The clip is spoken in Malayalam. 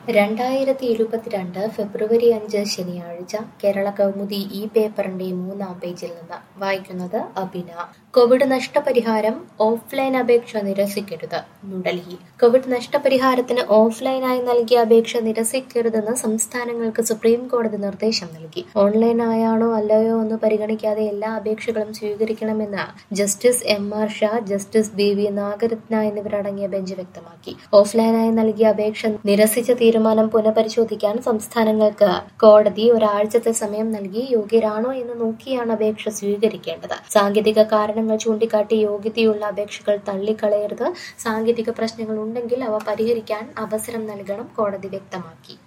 രണ്ടായിരത്തി ഇരുപത്തിരണ്ട് ഫെബ്രുവരി അഞ്ച് ശനിയാഴ്ച കേരള കൗമുദി ഈ പേപ്പറിന്റെ മൂന്നാം പേജിൽ നിന്ന് വായിക്കുന്നത് അബിന കോവിഡ് നഷ്ടപരിഹാരം ഓഫ്ലൈൻ അപേക്ഷ നിരസിക്കരുത് ന്യൂഡൽഹി കോവിഡ് നഷ്ടപരിഹാരത്തിന് ഓഫ്ലൈനായി നൽകിയ അപേക്ഷ നിരസിക്കരുതെന്ന് സംസ്ഥാനങ്ങൾക്ക് സുപ്രീം കോടതി നിർദ്ദേശം നൽകി ഓൺലൈനായാണോ അല്ലയോ എന്ന് പരിഗണിക്കാതെ എല്ലാ അപേക്ഷകളും സ്വീകരിക്കണമെന്ന് justice M R Shah justice B V Nagarathna എന്നിവരടങ്ങിയ ബെഞ്ച് വ്യക്തമാക്കി ഓഫ്ലൈനായി നൽകിയ അപേക്ഷ നിരസിച്ച തീരുമാനം പുനഃപരിശോധിക്കാൻ സംസ്ഥാനങ്ങൾക്ക് കോടതി ഒരാഴ്ചത്തെ സമയം നൽകി യോഗ്യരാണോ എന്ന് നോക്കിയാണ് അപേക്ഷ സ്വീകരിക്കേണ്ടത് സാങ്കേതിക കാരണങ്ങൾ ചൂണ്ടിക്കാട്ടി യോഗ്യതയുള്ള അപേക്ഷകൾ തള്ളിക്കളയരുത് സാങ്കേതിക പ്രശ്നങ്ങൾ ഉണ്ടെങ്കിൽ അവ പരിഹരിക്കാൻ അവസരം നൽകണം കോടതി വ്യക്തമാക്കി